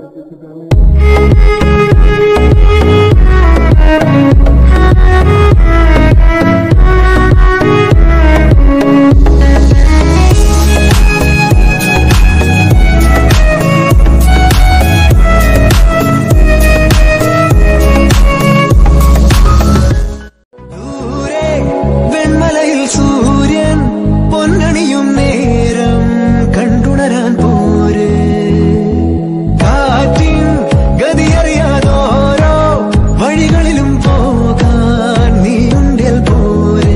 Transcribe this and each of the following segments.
ദൂരെ വെൺമലയിൽ സൂര്യൻ പൊന്നണിയും നേരം കണ്ടുണരാൻ പോര് കാറ്റിൻ ഗതിയറിയാതോരോ വഴികളിലും പോകാൻ നീയുണ്ടിൽ പോര്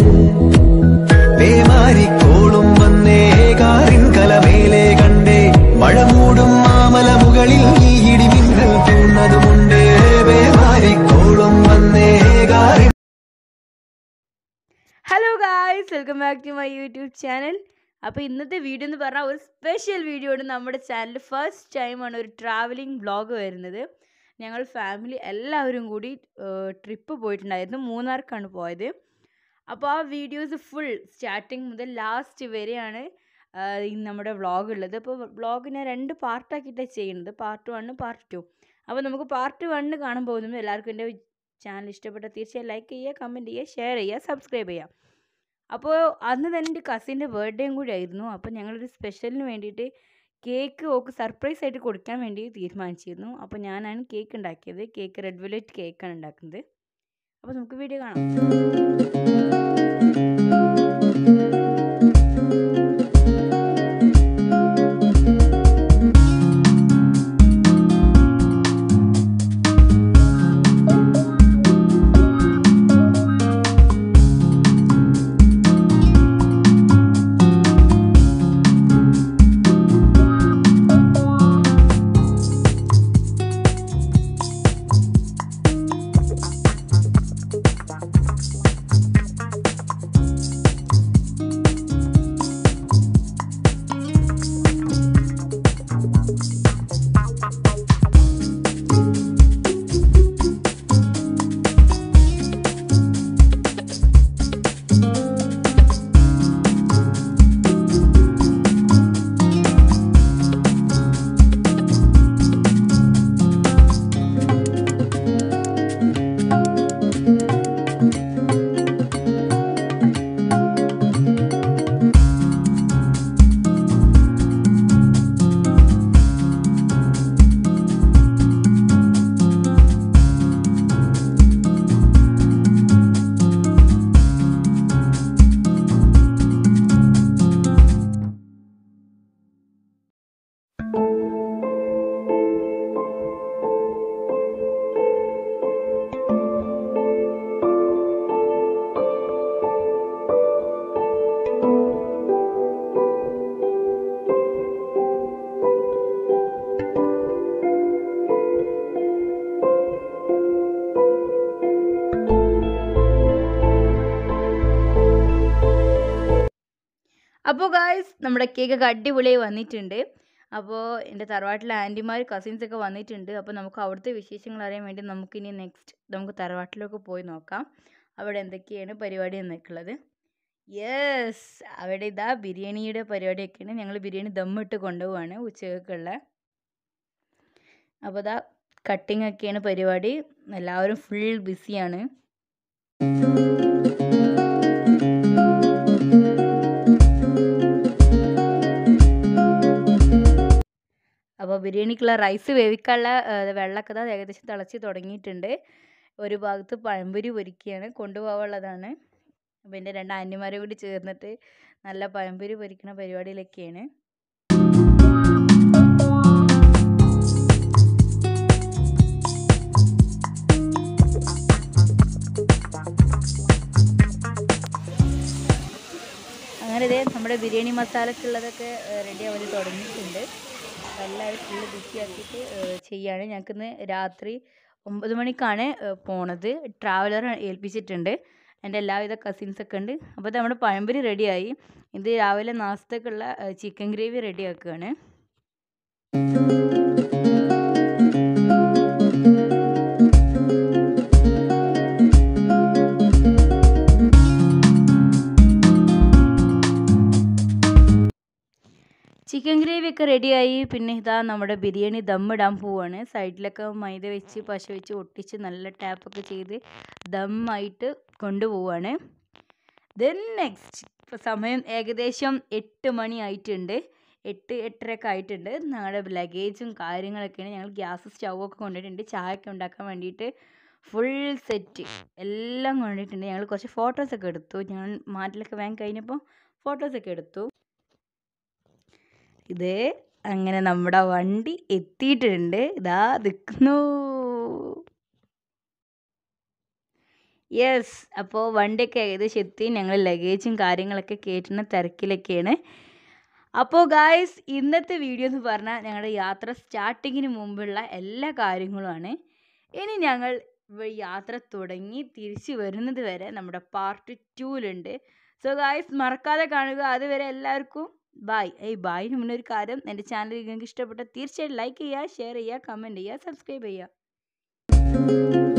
പേമാരിക്കോളും വന്നേ കാറിൻ കലമേലെ കണ്ടേ മഴ മൂടും മാമല മുകളിൽ ഈ ഇടിമിന്നൽ തൂന്നതുമുണ്ട് പേമാരിക്കോളും വന്നേ കാറിൻ hello guys welcome back to my YouTube channel അപ്പോൾ ഇന്നത്തെ വീഡിയോ എന്ന് പറഞ്ഞാൽ ഒരു സ്പെഷ്യൽ വീഡിയോ ആണ് നമ്മുടെ ചാനൽ ഫസ്റ്റ് ടൈമാണ് ഒരു ട്രാവലിംഗ് വ്ളോഗ് വരുന്നത് ഞങ്ങൾ ഫാമിലി എല്ലാവരും കൂടി ട്രിപ്പ് പോയിട്ടുണ്ടായിരുന്നു മൂന്നാർക്കാണ് പോയത് അപ്പോൾ ആ വീഡിയോസ് ഫുൾ സ്റ്റാർട്ടിങ് മുതൽ ലാസ്റ്റ് വരെയാണ് ആ, ഈ നമ്മുടെ വ്ളോഗ് ഉള്ളത് അപ്പോൾ വ്ളോഗ് ഞാൻ രണ്ട് പാർട്ടാക്കിയിട്ടാണ് ചെയ്യുന്നത് പാർട്ട് വണ്ണ് പാർട്ട് ടു അപ്പോൾ നമുക്ക് പാർട്ട് വണ്ണ് കാണാൻ പോകുന്നത് എല്ലാവർക്കും എൻ്റെ ചാനൽ ഇഷ്ടപ്പെട്ട തീർച്ചയായും ലൈക്ക് ചെയ്യുക കമൻറ്റ് ചെയ്യുക ഷെയർ ചെയ്യുക സബ്സ്ക്രൈബ് ചെയ്യുക അപ്പോൾ അന്ന് തന്നെ എൻ്റെ കസിൻ്റെ ബർത്ത്ഡേയും കൂടി ആയിരുന്നു അപ്പോൾ ഞങ്ങളൊരു സ്പെഷ്യലിന് വേണ്ടിയിട്ട് കേക്ക് ഓക്ക് സർപ്രൈസ് ആയിട്ട് കൊടുക്കാൻ വേണ്ടി തീരുമാനിച്ചിരുന്നു അപ്പോൾ ഞാനാണ് കേക്ക് ഉണ്ടാക്കിയത് കേക്ക് റെഡ് വെലറ്റ് കേക്കാണ് ഉണ്ടാക്കുന്നത് അപ്പോൾ നമുക്ക് വീഡിയോ കാണാം അപ്പോൾ ഗായ്സ് നമ്മുടെ കേക്കൊക്കെ അടിപൊളിയായി വന്നിട്ടുണ്ട് അപ്പോൾ എൻ്റെ തറവാട്ടിലെ ആൻറ്റിമാർ കസിൻസ് ഒക്കെ വന്നിട്ടുണ്ട് അപ്പോൾ നമുക്ക് അവിടുത്തെ വിശേഷങ്ങൾ അറിയാൻ വേണ്ടി നമുക്കിനി നെക്സ്റ്റ് നമുക്ക് തറവാട്ടിലൊക്കെ പോയി നോക്കാം അവിടെ എന്തൊക്കെയാണ് പരിപാടി എന്നൊക്കെയുള്ളത് യെസ് അവിടെ ഇതാ ബിരിയാണിയുടെ പരിപാടിയൊക്കെയാണ് ഞങ്ങൾ ബിരിയാണി ദമ്മിട്ട് കൊണ്ടുപോവാണ് ഉച്ചയ്ക്കുള്ള അപ്പോൾ ഇതാ കട്ടിംഗ് ഒക്കെയാണ് പരിപാടി എല്ലാവരും ഫുൾ ബിസിയാണ് അപ്പോൾ ബിരിയാണിക്കുള്ള റൈസ് വേവിക്കാനുള്ള ആ, വെള്ളമൊക്കെ ദാ ഏകദേശം തിളച്ച് തുടങ്ങിയിട്ടുണ്ട് ഒരു ഭാഗത്ത് പഴംപൊരി പൊരിക്കുകയാണ് കൊണ്ടുപോകാനുള്ളതാണ് അപ്പോൾ എൻ്റെ രണ്ട് ആൻറ്റിമാരും കൂടി ചേർന്നിട്ട് നല്ല പഴംപൊരി പൊരിക്കുന്ന പരിപാടിയിലൊക്കെയാണ് അങ്ങനെ ഇതേ നമ്മുടെ ബിരിയാണി മസാലക്കുള്ളതൊക്കെ റെഡി ആവാൻ തുടങ്ങിയിട്ടുണ്ട് അപ്പോൾ എല്ലാവരും ഫുള്ള് ബിസി ആക്കിയിട്ട് ഏഹ് ചെയ്യാണ് ഞങ്ങൾക്കിന്ന് രാത്രി ഒമ്പത് മണിക്കാണ് ഏഹ് പോണത് ട്രാവലർ ഏൽപ്പിച്ചിട്ടുണ്ട് എൻ്റെ എല്ലാവിധ കസിൻസൊക്കെ ഉണ്ട് അപ്പോൾ ഇത് നമ്മുടെ പഴംപൊരി റെഡിയായി ഇത് രാവിലെ നാസ്തക്കുള്ള ചിക്കൻ ഗ്രേവി റെഡിയാക്കുകയാണ് ചിക്കൻ ഗ്രേവി ഒക്കെ റെഡിയായി പിന്നെ ഇതാ നമ്മുടെ ബിരിയാണി ദമ്മിടാൻ പോവാണ് സൈഡിലൊക്കെ മൈദ വെച്ച് പശ വെച്ച് ഒട്ടിച്ച് നല്ല ടാപ്പൊക്കെ ചെയ്ത് ദമ്മായിട്ട് കൊണ്ടുപോവാണ് ദെൻ നെക്സ്റ്റ് ഇപ്പോൾ സമയം ഏകദേശം എട്ട് മണി ആയിട്ടുണ്ട് എട്ട് എട്ടരയൊക്കെ ആയിട്ടുണ്ട് ഞങ്ങളുടെ ലഗേജും കാര്യങ്ങളൊക്കെയാണ് ഞങ്ങൾ ഗ്യാസ് സ്റ്റൗവൊക്കെ കൊണ്ടുപോയിട്ടുണ്ട് ചായ ഒക്കെ ഉണ്ടാക്കാൻ വേണ്ടിയിട്ട് ഫുൾ സെറ്റ് എല്ലാം കൊണ്ടിട്ടുണ്ട് ഞങ്ങൾ കുറച്ച് ഫോട്ടോസൊക്കെ എടുത്തു ഞങ്ങൾ മാറ്റിലൊക്കെ വേഗം കഴിഞ്ഞപ്പോൾ ഫോട്ടോസൊക്കെ എടുത്തു ഇത് അങ്ങനെ നമ്മുടെ വണ്ടി എത്തിയിട്ടുണ്ട് ഇതാ നിൽക്കുന്നു യെസ് അപ്പോൾ വണ്ടിയൊക്കെ ഏകദേശം എത്തി ഞങ്ങൾ ലഗേജും കാര്യങ്ങളൊക്കെ കയറ്റുന്ന തിരക്കിലൊക്കെയാണ് അപ്പോൾ ഗായ്സ് ഇന്നത്തെ വീഡിയോ എന്ന് പറഞ്ഞാൽ ഞങ്ങളുടെ യാത്ര സ്റ്റാർട്ടിങ്ങിന് മുമ്പുള്ള എല്ലാ കാര്യങ്ങളുമാണ് ഇനി ഞങ്ങൾ വ- യാത്ര തുടങ്ങി തിരിച്ചു വരുന്നത് വരെ നമ്മുടെ പാർട്ട് ടൂലുണ്ട് സോ ഗായ്സ് മറക്കാതെ കാണുക അതുവരെ എല്ലാവർക്കും ബായ് ഏയ് ബായിന് മുന്നേ ഒരു കാര്യം എൻ്റെ ചാനൽ നിങ്ങൾക്ക് ഇഷ്ടപ്പെട്ട തീർച്ചയായിട്ടും ലൈക്ക് ചെയ്യുക ഷെയർ ചെയ്യുക കമൻറ്റ് ചെയ്യുക സബ്സ്ക്രൈബ് ചെയ്യുക